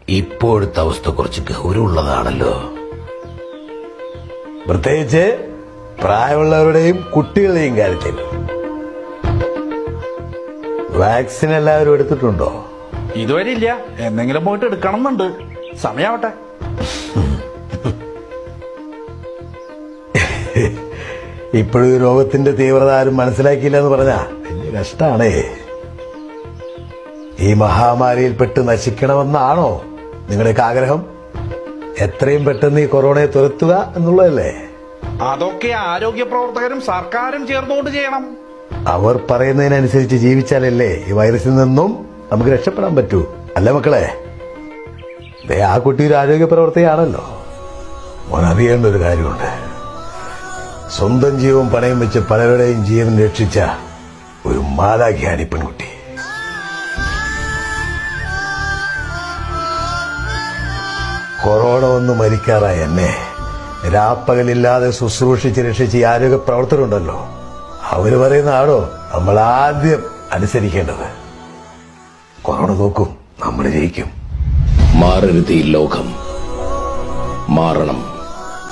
ഇപ്പോഴത്തെ അവസ്ഥ കുറച്ച് ഗൗരവമുള്ളതാണല്ലോ പ്രത്യേകിച്ച് പ്രായമുള്ളവരുടെയും കുട്ടികളുടെയും കാര്യത്തിൽ വാക്സിൻ എല്ലാവരും എടുത്തിട്ടുണ്ടോ ഇതുവരെ ഇല്ല എന്തെങ്കിലും പോയിട്ട് എടുക്കണം എന്നുണ്ട് സമയാവട്ടെ ഇപ്പോഴും ഈ രോഗത്തിന്റെ തീവ്രത ആരും മനസ്സിലാക്കിയില്ല എന്ന് പറഞ്ഞാ വലിയ കഷ്ടാണേ ഈ മഹാമാരിയിൽപ്പെട്ട് നശിക്കണമെന്നാണോ നിങ്ങളുടെയൊക്കെ ആഗ്രഹം എത്രയും പെട്ടെന്ന് ഈ കൊറോണയെ തുരത്തുക എന്നുള്ളതല്ലേ അതൊക്കെ ആരോഗ്യ പ്രവർത്തകരും സർക്കാരും ചേർന്നുകൊണ്ട് ചെയ്യണം അവർ പറയുന്നതിനനുസരിച്ച് ജീവിച്ചാലല്ലേ ഈ വൈറസിൽ നിന്നും നമുക്ക് രക്ഷപ്പെടാൻ പറ്റൂ അല്ലേ മക്കളെ ദേ ആ കുട്ടി ഒരു ആരോഗ്യ പ്രവർത്തകയാണല്ലോ മോൻ അറിയേണ്ട ഒരു കാര്യമുണ്ട് സ്വന്തം ജീവൻ പണയം വെച്ച് പലരുടെയും ജീവൻ രക്ഷിച്ച ഒരു മാലാഖിയാണ് ഈ പെൺകുട്ടി കൊറോണ വന്ന് മരിക്കാറായ എന്നെ രാപ്പകലില്ലാതെ ശുശ്രൂഷിച്ച് രക്ഷിച്ച ഈ ആരോഗ്യ പ്രവർത്തകരുണ്ടല്ലോ അവര് പറയുന്ന ആണോ നമ്മൾ ആദ്യം അനുസരിക്കേണ്ടത് കൊറോണ നോക്കും നമ്മൾ ജയിക്കും മാറരുത് ഈ ലോകം മാറണം